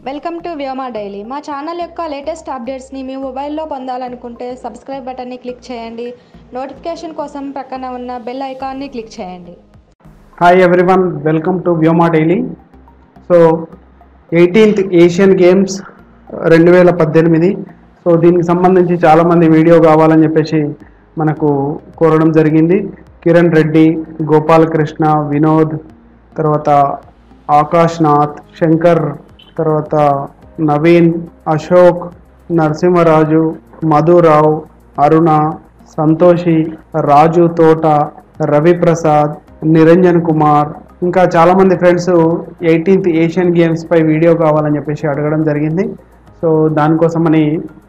Welcome to Vyoma daily మా channel యొక్క latest అప్డేట్స్ని మీ మొబైల్లో పొందాలనుకుంటే సబ్స్క్రైబ్ బటన్ని క్లిక్ చేయండి నోటిఫికేషన్ కోసం పక్కన ఉన్న బెల్ ఐకాన్ని క్లిక్ చేయండి hi everyone welcome to Vyoma daily so eighteenth Asian games రెండు వేల పద్దెనిమిది సో దీనికి సంబంధించి చాలామంది వీడియో కావాలని చెప్పేసి మనకు కోరడం జరిగింది కిరణ్ రెడ్డి గోపాలకృష్ణ వినోద్ తర్వాత ఆకాష్ నాథ్ శంకర్ తర్వాత నవీన్ అశోక్ నరసింహరాజు మధురావు అరుణ సంతోషి రాజు తోట రవిప్రసాద్ నిరంజన్ కుమార్ ఇంకా చాలామంది ఫ్రెండ్స్ ఎయిటీన్త్ ఏషియన్ గేమ్స్ పై వీడియో కావాలని చెప్పేసి అడగడం జరిగింది సో దానికోసమని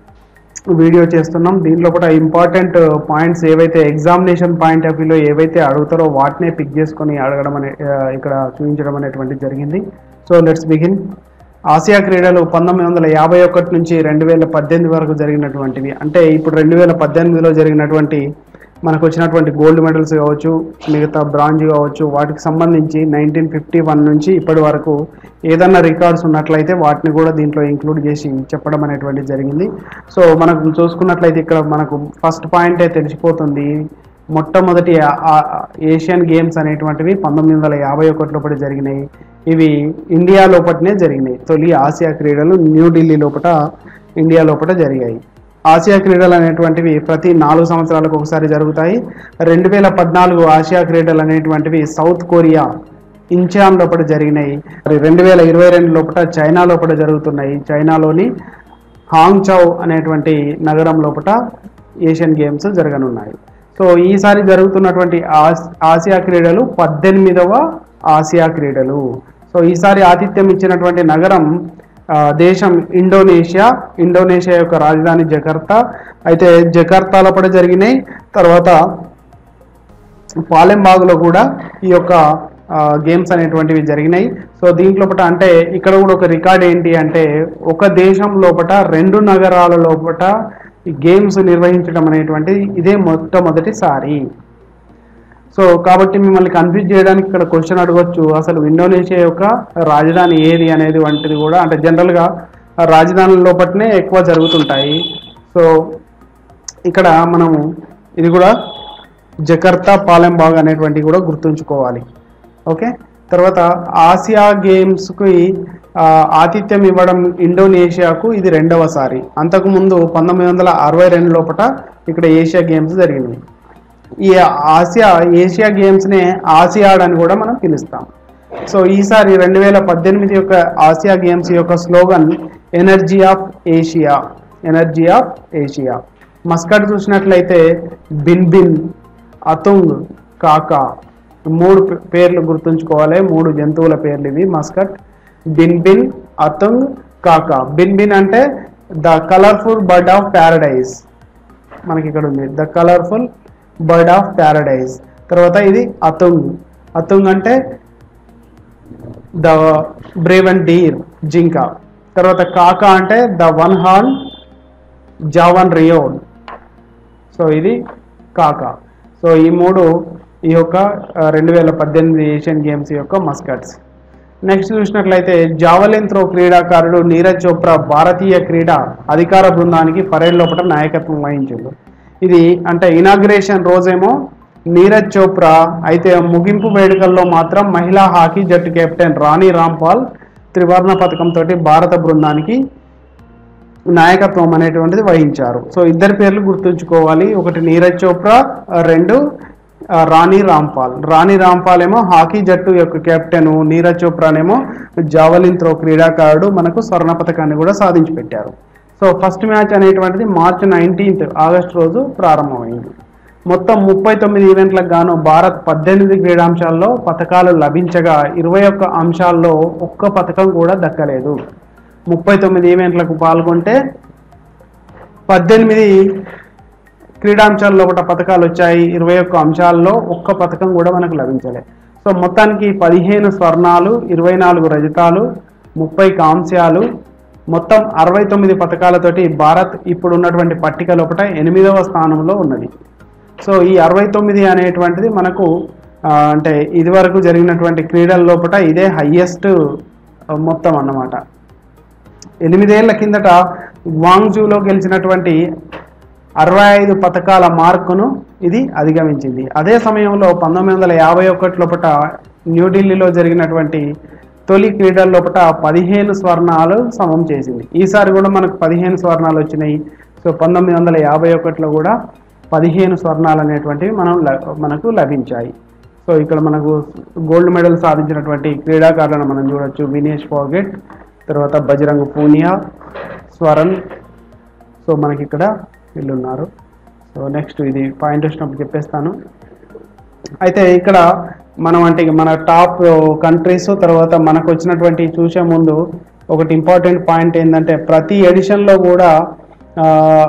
వీడియో చేస్తున్నాం దీంట్లో కూడా ఇంపార్టెంట్ పాయింట్స్ ఏవైతే ఎగ్జామినేషన్ పాయింట్ ఆఫ్ వ్యూలో ఏవైతే అడుగుతారో వాటినే పిక్ చేసుకొని అడగడం అనే ఆ, ఇక్కడ చూపించడం అనేటువంటిది జరిగింది సో లెట్స్ బిగిన్ ఆసియా క్రీడలు పంతొమ్మిది వందల యాభై ఒకటి నుంచి రెండు వేల పద్దెనిమిది వరకు జరిగినటువంటివి అంటే ఇప్పుడు రెండు వేల పద్దెనిమిదిలో జరిగినటువంటి మనకు వచ్చినటువంటి గోల్డ్ మెడల్స్ కావచ్చు మిగతా బ్రాంజ్ కావచ్చు వాటికి సంబంధించి నైన్టీన్ ఫిఫ్టీ వన్ నుంచి ఇప్పటి వరకు ఏదన్నా రికార్డ్స్ ఉన్నట్లయితే వాటిని కూడా దీంట్లో ఇంక్లూడ్ చేసి చెప్పడం అనేటువంటిది జరిగింది సో మనకు చూసుకున్నట్లయితే ఇక్కడ మనకు ఫస్ట్ పాయింటే తెలిసిపోతుంది మొట్టమొదటి ఆ- ఆ- ఏషియన్ గేమ్స్ అనేటువంటివి పంతొమ్మిది వందల యాభై ఒకటి లోపల జరిగినాయి ఇవి ఇండియా లోపలనే జరిగినాయి తొలి ఆసియా క్రీడలు న్యూఢిల్లీ లోపల ఇండియా లోపల జరిగాయి ఆసియా క్రీడలు అనేటువంటివి ప్రతి నాలుగు సంవత్సరాలకు ఒకసారి జరుగుతాయి రెండు వేల పద్నాలుగు ఆసియా క్రీడలు అనేటువంటివి సౌత్ కొరియా ఇంచాన్ లోపల జరిగినాయి మరి రెండు వేల ఇరవై రెండు లోపల చైనా లోపల జరుగుతున్నాయి చైనాలోని హాంగ్ చౌ అనేటువంటి నగరం లోపల ఏషియన్ గేమ్స్ జరగనున్నాయి సో ఈసారి జరుగుతున్నటువంటి ఆస్ ఆసియా క్రీడలు పద్దెనిమిదవ ఆసియా క్రీడలు సో ఈసారి ఆతిథ్యం ఇచ్చినటువంటి నగరం ఆ, దేశం ఇండోనేషియా ఇండోనేషియా యొక్క రాజధాని జకర్తా అయితే జకర్తా లోపల జరిగినాయి తర్వాత పాలెంబాగులో కూడా ఈ యొక్క ఆ, గేమ్స్ అనేటువంటివి జరిగినాయి సో దీంట్లో పట అంటే ఇక్కడ కూడా ఒక రికార్డ్ ఏంటి అంటే ఒక దేశం లోపట రెండు నగరాల లోపట ఈ గేమ్స్ నిర్వహించడం అనేటువంటిది ఇదే మొట్టమొదటిసారి సో కాబట్టి మిమ్మల్ని కన్ఫ్యూజ్ చేయడానికి ఇక్కడ క్వశ్చన్ అడగొచ్చు అసలు ఇండోనేషియా యొక్క రాజధాని ఏది అనేది వంటిది కూడా అంటే జనరల్గా రాజధానుల లోపలనే ఎక్కువ జరుగుతుంటాయి సో ఇక్కడ మనము ఇది కూడా జకర్తా పాలెంబాగ్ అనేటువంటివి కూడా గుర్తుంచుకోవాలి ఓకే తర్వాత ఆసియా గేమ్స్కి ఆ, ఆతిథ్యం ఇవ్వడం ఇండోనేషియాకు ఇది రెండవసారి అంతకుముందు పంతొమ్మిది వందల అరవై రెండు లోపల ఇక్కడ ఏషియా గేమ్స్ జరిగినాయి ఈ ఆసియా ఏషియా గేమ్స్నే ఆసియాడ్ అని కూడా మనం పిలుస్తాం సో ఈసారి రెండు వేల పద్దెనిమిది యొక్క ఆసియా గేమ్స్ యొక్క slogan energy of Asia energy of Asia mascot చూసినట్లయితే బిన్ బిన్ అతుంగ్ కాకా మూడు పే- పేర్లు గుర్తుంచుకోవాలి మూడు జంతువుల పేర్లు ఇవి Muscat bin Bhin Atung Kaka Bhin Bhin అంటే the colourful bird of paradise మనకి ఇక్కడ ఉంది the colourful bird of paradise తర్వాత ఇది అతుంగ్ అతుంగ్ అంటే ద బ్రేవ్ అండ్ డీర్ జింక తర్వాత కాకా అంటే the one horn Javan rhino so ఇది కాకా సో ఈ మూడు ఈ యొక్క రెండు వేల పద్దెనిమిది ఏషియన్ గేమ్స్ యొక్క మస్కట్స్ నెక్స్ట్ చూసినట్లయితే జావలిన్ త్రో క్రీడాకారుడు నీరజ్ చోప్రా భారతీయ క్రీడా అధికార బృందానికి పరేడ్ లోపల నాయకత్వం వహించారు ఇది అంటే ఇనాగ్రేషన్ రోజేమో నీరజ్ చోప్రా అయితే ముగింపు వేడుకల్లో మాత్రం మహిళా హాకీ జట్టు కెప్టెన్ రాణి రాంపాల్ త్రివర్ణ పథకంతో భారత బృందానికి నాయకత్వం అనేటువంటిది వహించారు సో ఇద్దరి పేర్లు గుర్తుంచుకోవాలి ఒకటి నీరజ్ చోప్రా రెండు ఆ, రాణి రాంపాల్ రాణి రాంపాల్ ఏమో హాకీ జట్టు యొక్క కెప్టెన్ నీరజ్ చోప్రానేమో జావలిన్ త్రో క్రీడాకారుడు మనకు స్వర్ణ పథకాన్ని కూడా సాధించి పెట్టారు సో ఫస్ట్ మ్యాచ్ అనేటువంటిది మార్చి నైన్టీన్త్ ఆగస్ట్ రోజు ప్రారంభమైంది మొత్తం ముప్పై తొమ్మిది ఈవెంట్లకు గాను భారత్ పద్దెనిమిది క్రీడాంశాల్లో పథకాలు లభించగా ఇరవై ఒక్క అంశాల్లో ఒక్క పథకం కూడా దక్కలేదు ముప్పై తొమ్మిది ఈవెంట్లకు పాల్గొంటే పద్దెనిమిది క్రీడాంశాల్లో ఒకటి పథకాలు వచ్చాయి ఇరవై ఒక్క అంశాల్లో ఒక్క పథకం కూడా మనకు లభించలే సో మొత్తానికి పదిహేను స్వర్ణాలు ఇరవై నాలుగు రజతాలు ముప్పై కాంస్యాలు మొత్తం అరవై తొమ్మిది పథకాలతోటి భారత్ ఇప్పుడు ఉన్నటువంటి పట్టిక లోపల ఎనిమిదవ స్థానంలో ఉన్నది సో ఈ అరవై తొమ్మిది అనేటువంటిది మనకు ఆ, అంటే ఇదివరకు జరిగినటువంటి క్రీడల లోపల ఇదే హయ్యెస్ట్ మొత్తం అన్నమాట ఎనిమిదేళ్ల కిందట వాంగ్జూలో గెలిచినటువంటి అరవై ఐదు పథకాల మార్కును ఇది అధిగమించింది అదే సమయంలో పంతొమ్మిది వందల యాభై ఒకటి లోపట న్యూఢిల్లీలో జరిగినటువంటి తొలి క్రీడల లోపట పదిహేను స్వర్ణాలు సమం చేసింది ఈసారి కూడా మనకు పదిహేను స్వర్ణాలు వచ్చినాయి సో పంతొమ్మిది వందల యాభై ఒకటిలో కూడా పదిహేను స్వర్ణాలు అనేటువంటివి మనం ల- మనకు లభించాయి సో ఇక్కడ మనకు గోల్డ్ మెడల్ సాధించినటువంటి క్రీడాకారులను మనం చూడొచ్చు వినేష్ ఫోగెట్ తర్వాత బజరంగ్ పూనియా స్వరన్ సో మనకి ఇక్కడ వీళ్ళు ఉన్నారు సో నెక్స్ట్ ఇది పాయింట్ వచ్చినప్పుడు చెప్పేస్తాను అయితే ఇక్కడ మనం అంటే ఇక మన టాప్ కంట్రీస్ తర్వాత మనకు వచ్చినటువంటి చూసే ముందు ఒకటి ఇంపార్టెంట్ పాయింట్ ఏంటంటే ప్రతి ఎడిషన్లో కూడా ఆ,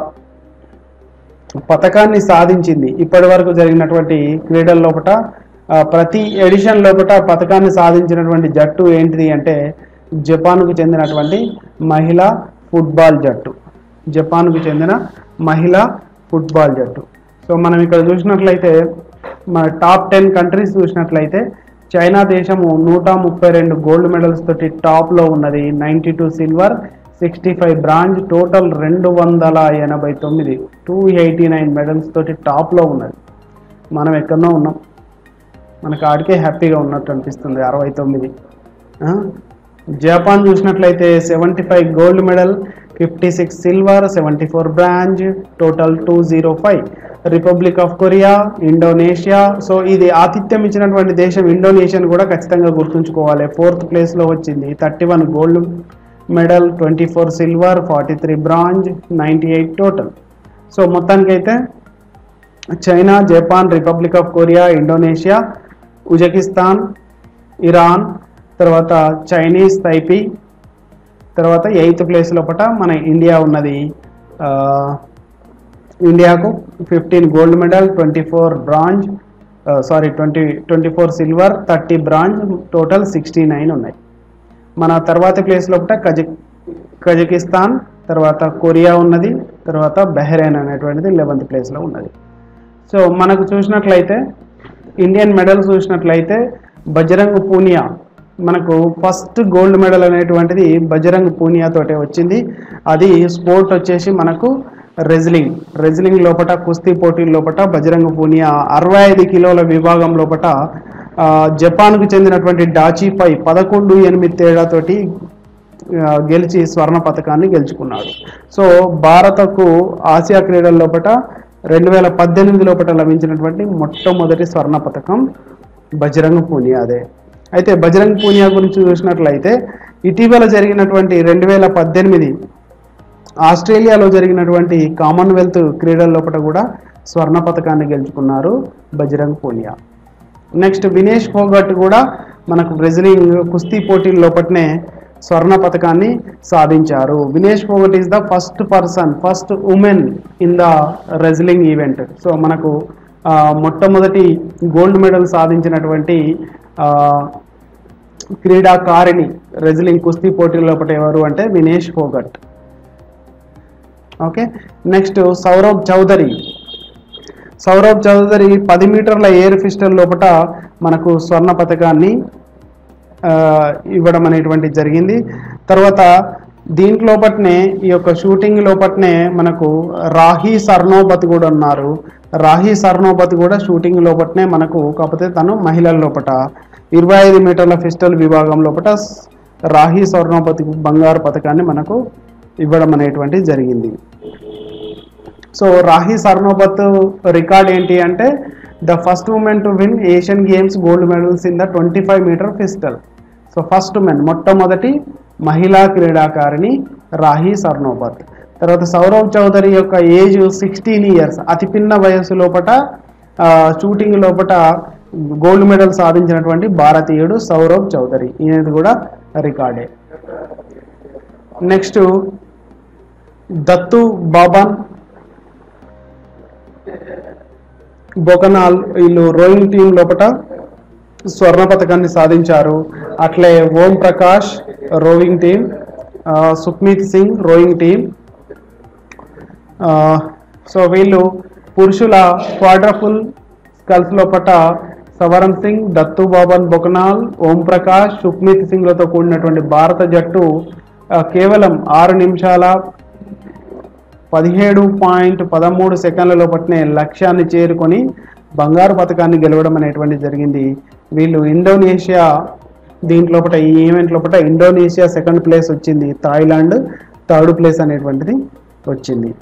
పథకాన్ని సాధించింది ఇప్పటి వరకు జరిగినటువంటి క్రీడల లోపట ఆ, ప్రతి ఎడిషన్ లోపట పథకాన్ని సాధించినటువంటి జట్టు ఏంటిది అంటే జపాన్కు చెందినటువంటి మహిళా ఫుట్బాల్ జట్టు జపాన్కు చెందిన మహిళా ఫుట్బాల్ జట్టు సో మనం ఇక్కడ చూసినట్లయితే మన టాప్ టెన్ కంట్రీస్ చూసినట్లయితే చైనా దేశము నూట ముప్పై రెండు గోల్డ్ మెడల్స్ తోటి టాప్లో ఉన్నది ninety two silver sixty five bronze total రెండు వందల ఎనభై తొమ్మిది టూ ఎయిటీ నైన్ మెడల్స్ తోటి టాప్లో ఉన్నది మనం ఎక్కడనో ఉన్నాం మనకు ఆడికే హ్యాపీగా ఉన్నట్టు అనిపిస్తుంది అరవై తొమ్మిది ఆ? జపాన్ చూసినట్లయితే seventy five gold medal fifty six silver seventy four bronze total two zero five Republic of Korea Indonesia so ఇది ఆతిథ్యం ఇచ్చినటువంటి దేశం ఇండోనేషియాను కూడా ఖచ్చితంగా గుర్తుంచుకోవాలి ఫోర్త్ ప్లేస్లో వచ్చింది thirty one gold medal twenty four silver forty three bronze ninety eight total so మొత్తానికైతే China Japan Republic of Korea Indonesia Uzbekistan Iran తర్వాత చైనీస్ తైపీ తర్వాత ఎయిత్ ప్లేస్ లోపల మన ఇండియా ఉన్నది ఆ, ఇండియాకు fifteen gold medal twenty four bronze sorry twenty twenty four silver thirty bronze total sixty nine ఉన్నాయి మన తర్వాతి ప్లేస్ లోపల కజక్ కజకిస్తాన్ తర్వాత కొరియా ఉన్నది తర్వాత బెహ్రెయిన్ అనేటువంటిది లెవెంత్ ప్లేస్లో ఉన్నది సో మనకు చూసినట్లయితే ఇండియన్ మెడల్ చూసినట్లయితే బజరంగ్ పూనియా మనకు ఫస్ట్ గోల్డ్ మెడల్ అనేటువంటిది బజరంగ్ పూనియా తోటే వచ్చింది అది స్పోర్ట్ వచ్చేసి మనకు రెజ్లింగ్ రెజ్లింగ్ లోపట కుస్తీ పోటీల లోపట బజరంగ్ పూనియా అరవై ఐదు కిలోల విభాగం లోపట ఆ, జపాన్కు చెందినటువంటి డాచీపై పదకొండు ఎనిమిది తేడాతోటి ఆ, గెలిచి స్వర్ణ పథకాన్ని గెలుచుకున్నాడు సో భారతకు ఆసియా క్రీడల లోపట రెండు వేల పద్దెనిమిది లోపల లభించినటువంటి మొట్టమొదటి స్వర్ణ పథకం బజరంగ్ పూనియాదే అయితే బజరంగ్ పూనియా గురించి చూసినట్లయితే ఇటీవల జరిగినటువంటి రెండు వేల పద్దెనిమిది ఆస్ట్రేలియాలో జరిగినటువంటి కామన్వెల్త్ క్రీడల లోపల కూడా స్వర్ణ పథకాన్ని గెలుచుకున్నారు బజరంగ్ పూనియా నెక్స్ట్ వినేష్ ఫోగట్ కూడా మనకు బ్రెజిలింగ్ కుస్తీ పోటీల లోపటనే స్వర్ణ పథకాన్ని సాధించారు Vinesh Phogat is the first person first women in the wrestling event so మనకు ఆ, మొట్టమొదటి గోల్డ్ మెడల్ సాధించినటువంటి ఆ, క్రీడాకారిణి రెజ్లింగ్ కుస్తీ పోటీల లోపల ఎవరు అంటే వినేష్ ఫోగట్ ఓకే నెక్స్ట్ సౌరవ్ చౌదరి సౌరవ్ చౌదరి పది మీటర్ల ఎయిర్ పిస్టల్ లోపల మనకు స్వర్ణ పథకాన్ని ఆ, ఇవ్వడం అనేటువంటిది జరిగింది తర్వాత దీంట్లోపట్నే ఈ యొక్క షూటింగ్ లోపట్నే మనకు రాహి సర్నోబత్ కూడా ఉన్నారు రాహి సర్నోబత్ కూడా షూటింగ్ లోపట్నే మనకు కాకపోతే తను మహిళల లోపట ఇరవై ఐదు మీటర్ల పిస్టల్ విభాగం లోపల రాహి స్వర్ణోపతి బంగారు పథకాన్ని మనకు ఇవ్వడం అనేటువంటిది జరిగింది సో రాహి సర్నోబత్ రికార్డ్ ఏంటి అంటే the first women to win Asian games gold medals in the twenty five metre pistol so first women మొట్టమొదటి మహిళా క్రీడాకారిణి రాహి సర్నోబత్ తర్వాత సౌరవ్ చౌదరి యొక్క ఏజ్ సిక్స్టీన్ ఇయర్స్ అతి పిన్న వయస్సు లోపట షూటింగ్ లోపట గోల్డ్ మెడల్ సాధించినటువంటి భారతీయుడు సౌరవ్ చౌదరి ఈయనది కూడా రికార్డే నెక్స్ట్ దత్తు బాబాన్ బొకనాల్ వీళ్ళు రోయింగ్ టీం లోపట స్వర్ణ పథకాన్ని సాధించారు అట్లే ఓం ప్రకాష్ రోవింగ్ టీం ఆ, సుఖ్మీత్ సింగ్ రోయింగ్ టీం ఆ, సో వీళ్ళు పురుషుల క్వాడ్రఫుల్ స్కల్స్ లోపట సవరం సింగ్ దత్తు బాబన్ బొకనాల్ ఓం ప్రకాష్ సుఖ్మీత్ సింగ్లతో కూడినటువంటి భారత జట్టు ఆ, కేవలం ఆరు నిమిషాల పదిహేడు పాయింట్ పదమూడు సెకండ్ల లోపట్నే లక్ష్యాన్ని చేరుకొని బంగారు పథకాన్ని గెలవడం అనేటువంటిది జరిగింది వీళ్ళు ఇండోనేషియా దీంట్లోపట ఈ ఈవెంట్ లోపల ఇండోనేషియా సెకండ్ ప్లేస్ వచ్చింది థాయిలాండ్ థర్డ్ ప్లేస్ అనేటువంటిది వచ్చింది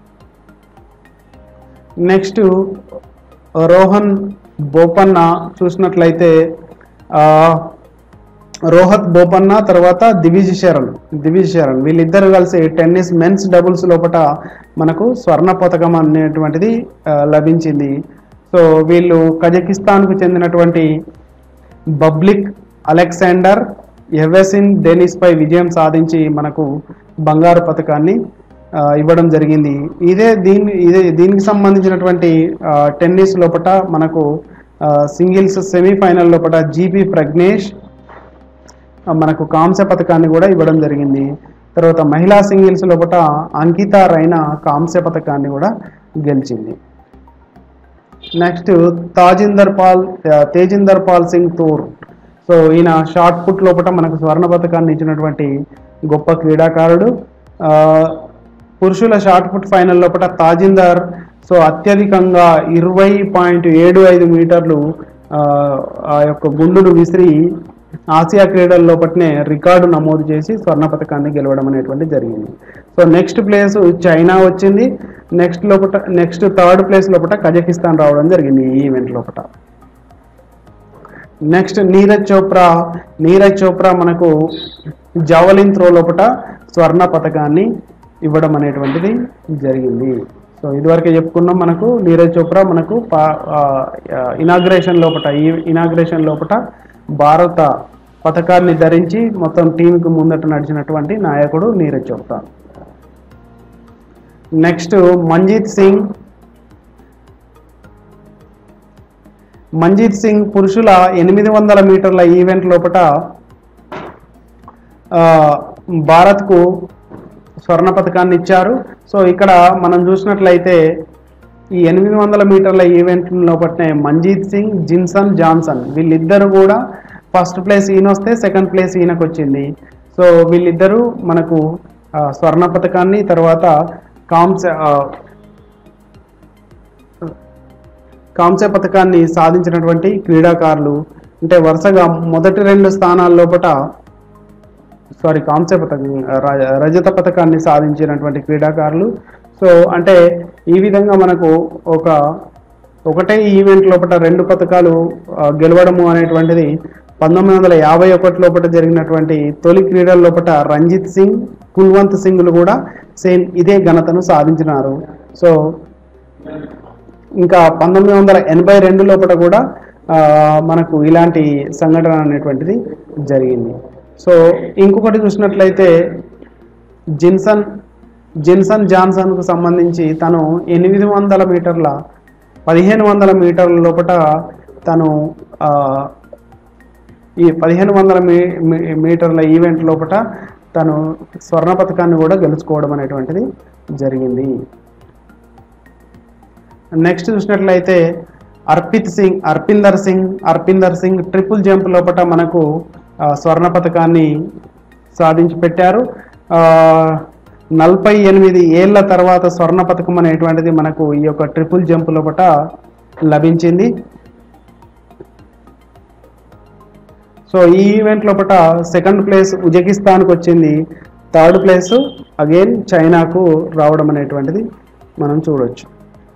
నెక్స్ట్ రోహన్ బోపన్న చూసినట్లయితే ఆ, రోహత్ బోపన్న తర్వాత దివిజ్ శరణ్ దివిజ్ శరణ్ వీళ్ళిద్దరు కలిసి టెన్నిస్ మెన్స్ డబుల్స్ లోపల మనకు స్వర్ణ పథకం అనేటువంటిది ఆ, లభించింది సో వీళ్ళు కజకిస్తాన్కు చెందినటువంటి బబ్లిక్ అలెగ్జాండర్ ఎవెసిన్ డెనిస్ పై విజయం సాధించి మనకు బంగారు పథకాన్ని ఆ, ఇవ్వడం జరిగింది ఇదే దీని ఇదే దీనికి సంబంధించినటువంటి ఆ, టెన్నిస్ లోపల మనకు ఆ, సింగిల్స్ సెమీఫైనల్ లోపల జీపీ ప్రజ్ఞేష్ ఆ, మనకు కాంస్య పథకాన్ని కూడా ఇవ్వడం జరిగింది తర్వాత మహిళా సింగిల్స్ లోపల అంకిత రైనా కాంస్య పథకాన్ని కూడా గెలిచింది నెక్స్ట్ తాజిందర్ పాల్ ఆ, తేజిందర్ పాల్ సింగ్ తూర్ సో ఈయన షార్ట్ పుట్ లోపల మనకు స్వర్ణ పథకాన్ని ఇచ్చినటువంటి గొప్ప క్రీడాకారుడు ఆ, పురుషుల షార్ట్ పుట్ ఫైనల్ లోపల తాజిందర్ సో అత్యధికంగా ఇరవై పాయింట్ ఏడు ఐదు మీటర్లు ఆ, ఆ యొక్క గుండును విసిరి ఆసియా క్రీడల లోపలనే రికార్డు నమోదు చేసి స్వర్ణ పథకాన్ని గెలవడం అనేటువంటి జరిగింది సో నెక్స్ట్ ప్లేస్ చైనా వచ్చింది నెక్స్ట్ లోపల నెక్స్ట్ థర్డ్ ప్లేస్ లోపల కజకిస్తాన్ రావడం జరిగింది ఈ ఈవెంట్ లోపల నెక్స్ట్ నీరజ్ చోప్రా నీరజ్ చోప్రా మనకు జావలిన్ త్రో లోపల స్వర్ణ పథకాన్ని ఇవ్వడం అనేటువంటిది జరిగింది సో ఇదివరకే చెప్పుకున్నాం మనకు నీరజ్ చోప్రా మనకు ఇనాగ్రేషన్ లోపల ఈ ఇనాగ్రేషన్ లోపల భారత పథకాన్ని ధరించి మొత్తం టీంకి ముందట నడిచినటువంటి నాయకుడు నీరజ్ చోప్రా నెక్స్ట్ మంజీత్ సింగ్ మంజీత్ సింగ్ పురుషుల ఎనిమిది వందల మీటర్ల ఈవెంట్ లోపల ఆ, భారత్కు స్వర్ణ పథకాన్ని ఇచ్చారు సో ఇక్కడ మనం చూసినట్లయితే ఈ ఎనిమిది వందల మీటర్ల ఈవెంట్ లోపలనే మంజీత్ సింగ్ జిన్సన్ జాన్సన్ వీళ్ళిద్దరు కూడా ఫస్ట్ ప్లేస్ ఈయన వస్తే సెకండ్ ప్లేస్ ఈయనకు వచ్చింది సో వీళ్ళిద్దరూ మనకు ఆ, స్వర్ణ పథకాన్ని తర్వాత కాంస్య ఆ, కాంస్య పథకాన్ని సాధించినటువంటి క్రీడాకారులు అంటే వరుసగా మొదటి రెండు స్థానాల లోపల సారీ కాంస్య పథకం ర- రజత పథకాన్ని సాధించినటువంటి క్రీడాకారులు సో అంటే ఈ విధంగా మనకు ఒక ఒకటే ఈవెంట్ లోపల రెండు పథకాలు ఆ, గెలవడము అనేటువంటిది పంతొమ్మిది వందల యాభై ఒకటి లోపల జరిగినటువంటి తొలి క్రీడల లోపల రంజిత్ సింగ్ కుల్వంత్ సింగ్లు కూడా సేమ్ ఇదే ఘనతను సాధించినారు సో ఇంకా పంతొమ్మిది వందల ఎనభై రెండు లోపల కూడా ఆ, మనకు ఇలాంటి సంఘటన అనేటువంటిది జరిగింది సో ఇంకొకటి చూసినట్లయితే జిన్సన్ జిన్సన్ జాన్సన్కు సంబంధించి తను ఎనిమిది వందల మీటర్ల పదిహేను వందల మీటర్ల లోపల తను ఆ, ఈ పదిహేను వందల మీ మీ- మీటర్ల ఈవెంట్ లోపల తను స్వర్ణ పథకాన్ని కూడా గెలుచుకోవడం అనేటువంటిది జరిగింది నెక్స్ట్ చూసినట్లయితే అర్పిత్ సింగ్ అర్పిందర్ సింగ్ అర్పిందర్ సింగ్ ట్రిపుల్ జంప్ లోపల మనకు ఆ, స్వర్ణ పథకాన్ని సాధించి పెట్టారు ఆ, నలభై ఎనిమిది ఏళ్ల తర్వాత స్వర్ణ పథకం అనేటువంటిది మనకు ఈ యొక్క ట్రిపుల్ జంప్ లోపల లభించింది సో ఈ ఈవెంట్ లోపల సెకండ్ ప్లేస్ ఉజ్బెకిస్తాన్కి వచ్చింది థర్డ్ ప్లేస్ అగైన్ చైనాకు రావడం అనేటువంటిది మనం చూడొచ్చు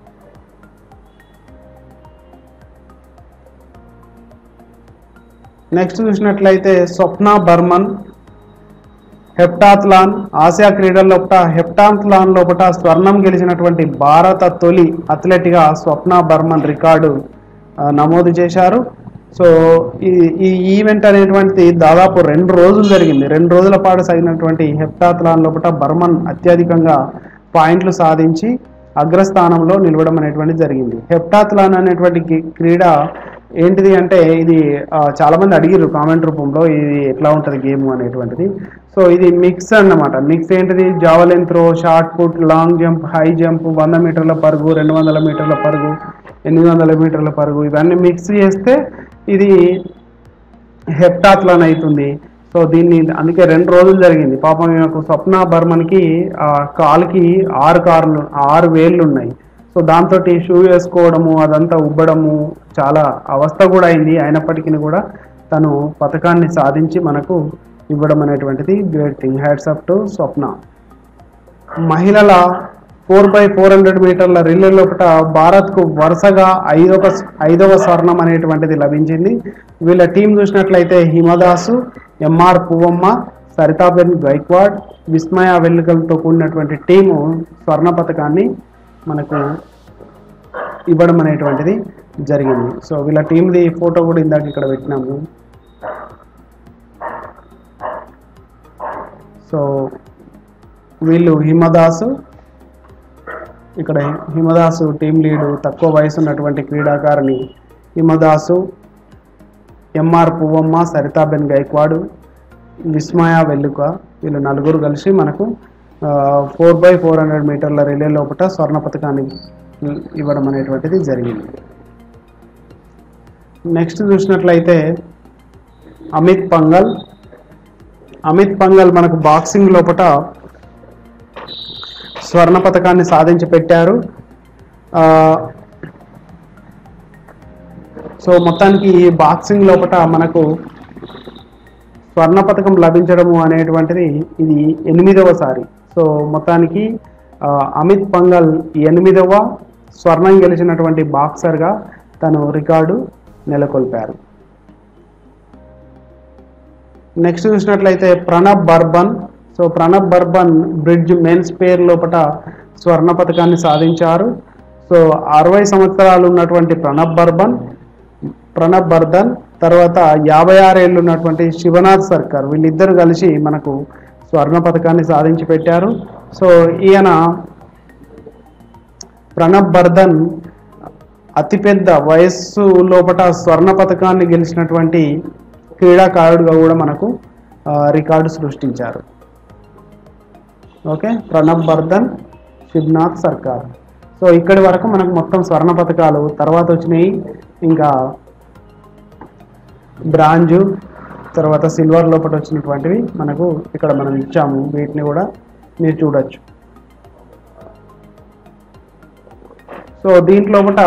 నెక్స్ట్ చూసినట్లయితే స్వప్న బర్మన్ హెప్టాథ్లాన్ ఆసియా క్రీడల లోపల హెప్టాథ్లాన్ లోపల స్వర్ణం గెలిచినటువంటి భారత తొలి అథ్లెట్గా స్వప్న బర్మన్ రికార్డు ఆ, నమోదు చేశారు సో ఈ ఈ ఈవెంట్ అనేటువంటిది దాదాపు రెండు రోజులు జరిగింది రెండు రోజుల పాటు సాగినటువంటి హెప్టాథ్లాన్ లోపల బర్మన్ అత్యధికంగా పాయింట్లు సాధించి అగ్రస్థానంలో నిలవడం అనేటువంటిది జరిగింది హెప్టాథ్లాన్ అనేటువంటి కి- క్రీడ ఏంటిది అంటే ఇది ఆ, చాలా మంది అడిగిర్రు కామెంట్ రూపంలో ఇది ఎట్లా ఉంటుంది గేమ్ అనేటువంటిది సో ఇది మిక్స్ అన్నమాట మిక్స్ ఏంటిది javelin throw shot put long jump high jump వంద మీటర్ల పరుగు రెండు వందల మీటర్ల పరుగు ఎనిమిది వందల మీటర్ల పరుగు ఇవన్నీ మిక్స్ చేస్తే ఇది హెప్టాథ్లాన్ అవుతుంది సో దీన్ని అందుకే రెండు రోజులు జరిగింది పాపం ఈమెకు స్వప్న బర్మన్కి ఆ కాలుకి ఆరు కార్లు ఆరు వేళ్ళు ఉన్నాయి సో దాంతో షూ వేసుకోవడము అదంతా ఉబ్బడము చాలా అవస్థ కూడా అయింది అయినప్పటికీ కూడా తను పథకాన్ని సాధించి మనకు ఇవ్వడం అనేటువంటిది great thing hats off to Swapna మహిళల ఫోర్ బై ఫోర్ హండ్రెడ్ మీటర్ల రిలే లోపల భారత్కు వరుసగా ఐదవ ఐదవ స్వర్ణం అనేటువంటిది లభించింది వీళ్ళ టీం చూసినట్లయితే హిమదాసు ఎంఆర్ పువ్వమ్మ సరితాబెన్ గైక్వాడ్ విస్మయ వెల్లుకలతో కూడినటువంటి టీము స్వర్ణ పథకాన్ని మనకు ఇవ్వడం అనేటువంటిది జరిగింది సో వీళ్ళ టీంది ఫోటో కూడా ఇందాక ఇక్కడ పెట్టినాము సో వీళ్ళు హిమదాసు ఇక్కడ హిమదాసు టీం లీడు తక్కువ వయసు ఉన్నటువంటి క్రీడాకారిణి హిమదాసు ఎంఆర్ పువ్వమ్మ సరితాబెన్ గైక్వాడు విస్మయ వెల్లుక వీళ్ళు నలుగురు కలిసి మనకు ఫోర్ బై ఫోర్ హండ్రెడ్ మీటర్ల రిలే లోపల స్వర్ణ పథకాన్ని ఇవ్వడం అనేటువంటిది జరిగింది నెక్స్ట్ చూసినట్లయితే అమిత్ పంగల్ అమిత్ పంగల్ మనకు బాక్సింగ్ లోపల స్వర్ణ పథకాన్ని సాధించి పెట్టారు ఆ, సో మొత్తానికి ఈ బాక్సింగ్ లోపల మనకు స్వర్ణ పథకం లభించడము అనేటువంటిది ఇది ఎనిమిదవసారి సో మొత్తానికి ఆ, అమిత్ పంగల్ ఎనిమిదవ స్వర్ణం గెలిచినటువంటి బాక్సర్గా తను రికార్డు నెలకొల్పారు నెక్స్ట్ చూసినట్లయితే Pranab Bardhan so Pranab Bardhan bridge men's pair లోపల స్వర్ణ పథకాన్ని సాధించారు సో అరవై సంవత్సరాలు ఉన్నటువంటి ప్రణబ్ బర్బన్ ప్రణబ్ బర్ధన్ తర్వాత యాభై ఆరేళ్ళు ఉన్నటువంటి శివనాథ్ సర్కార్ వీళ్ళిద్దరు కలిసి మనకు స్వర్ణ పథకాన్ని సాధించి పెట్టారు సో ఈయన ప్రణబ్ బర్ధన్ అతిపెద్ద వయస్సు లోపల స్వర్ణ పథకాన్ని గెలిచినటువంటి క్రీడాకారుడుగా కూడా మనకు ఆ, రికార్డు సృష్టించారు ఓకే ప్రణబ్ బర్ధన్ శిబ్నాథ్ సర్కార్ సో ఇక్కడి వరకు మనకు మొత్తం స్వర్ణ పథకాలు తర్వాత వచ్చినాయి ఇంకా బ్రాంజు తర్వాత సిల్వర్ లోపల వచ్చినటువంటివి మనకు ఇక్కడ మనం ఇచ్చాము వీటిని కూడా మీరు చూడొచ్చు సో దీంట్లోపట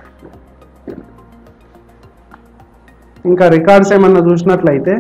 ఇంకా రికార్డ్స్ ఏమన్నా చూసినట్లయితే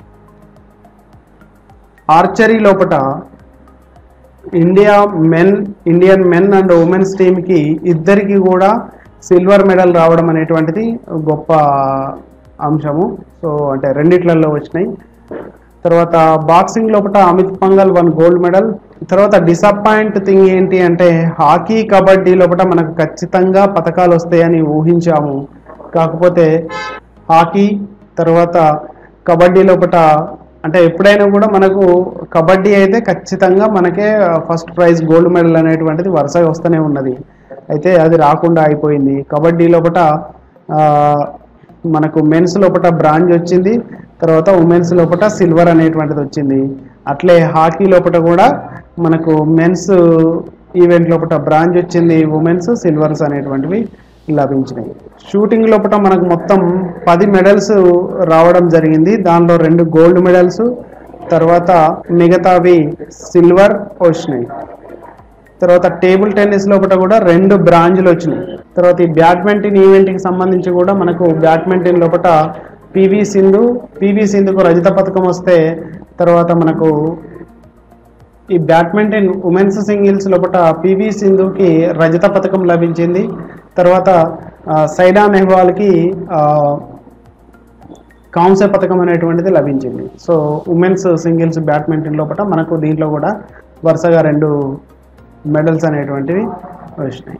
ఆర్చరీ లోపట India men Indian men and women's టీమ్కి ఇద్దరికి కూడా సిల్వర్ మెడల్ రావడం అనేటువంటిది గొప్ప అంశము సో అంటే రెండిట్లలో వచ్చినాయి తర్వాత బాక్సింగ్ లోపల Amit Panghal one gold medal తర్వాత డిసప్పాయింట్ థింగ్ ఏంటి అంటే హాకీ కబడ్డీ లోపల మనకు ఖచ్చితంగా పథకాలు వస్తాయని ఊహించాము కాకపోతే హాకీ తర్వాత కబడ్డీ లోపల అంటే ఎప్పుడైనా కూడా మనకు కబడ్డీ అయితే ఖచ్చితంగా మనకే ఫస్ట్ ప్రైజ్ గోల్డ్ మెడల్ అనేటువంటిది వరుసగా వస్తూనే ఉన్నది అయితే అది రాకుండా అయిపోయింది కబడ్డీ లోపల ఆ, మనకు మెన్స్ లోపల బ్రాంజ్ వచ్చింది తర్వాత ఉమెన్స్ లోపల సిల్వర్ అనేటువంటిది వచ్చింది అట్లే హాకీ లోపల కూడా మనకు మెన్స్ ఈవెంట్ లోపల బ్రాంజ్ వచ్చింది ఉమెన్స్ సిల్వర్స్ అనేటువంటివి లభించినాయి షూటింగ్ లోపల మనకు మొత్తం పది మెడల్స్ రావడం జరిగింది దానిలో రెండు గోల్డ్ మెడల్స్ తర్వాత మిగతావి సిల్వర్ వచ్చినాయి తర్వాత టేబుల్ టెన్నిస్ లోపల కూడా రెండు బ్రాంజ్లు వచ్చినాయి తర్వాత ఈ బ్యాడ్మింటన్ ఈవెంట్కి సంబంధించి కూడా మనకు బ్యాడ్మింటన్ లోపల పివి సింధు పివి సింధుకు రజత పథకం వస్తే తర్వాత మనకు ఈ బ్యాడ్మింటన్ ఉమెన్స్ సింగిల్స్ లోపల పివి సింధుకి రజత పథకం లభించింది తర్వాత ఆ, సైనా నెహ్వాల్కి ఆ, కాంస్య పథకం అనేటువంటిది లభించింది సో ఉమెన్స్ సింగిల్స్ బ్యాడ్మింటన్ లోపల మనకు దీంట్లో కూడా వరుసగా రెండు మెడల్స్ అనేటువంటివి వచ్చినాయి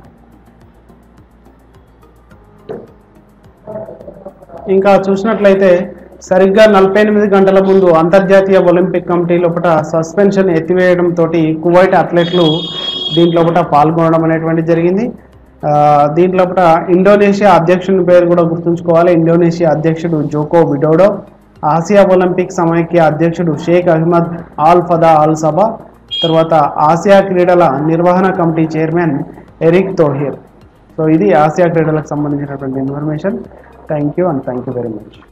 ఇంకా చూసినట్లయితే సరిగ్గా నలభై ఎనిమిది గంటల ముందు అంతర్జాతీయ ఒలింపిక్ కమిటీ లోపల సస్పెన్షన్ ఎత్తివేయడం తోటి కువైట్ అథ్లెట్లు దీంట్లోపట పాల్గొనడం అనేటువంటి జరిగింది ఆ, దీంట్లోపట ఇండోనేషియా అధ్యక్షుని పేరు కూడా గుర్తుంచుకోవాలి ఇండోనేషియా అధ్యక్షుడు జోకో విడోడో ఆసియా ఒలింపిక్ సమైక్య అధ్యక్షుడు Sheikh Ahmad Al Fahad Al Sabah తర్వాత ఆసియా క్రీడల నిర్వహణ committee chairman Erick Thohir so ఇది ఆసియా క్రీడలకు సంబంధించినటువంటి information thank you and thank you very much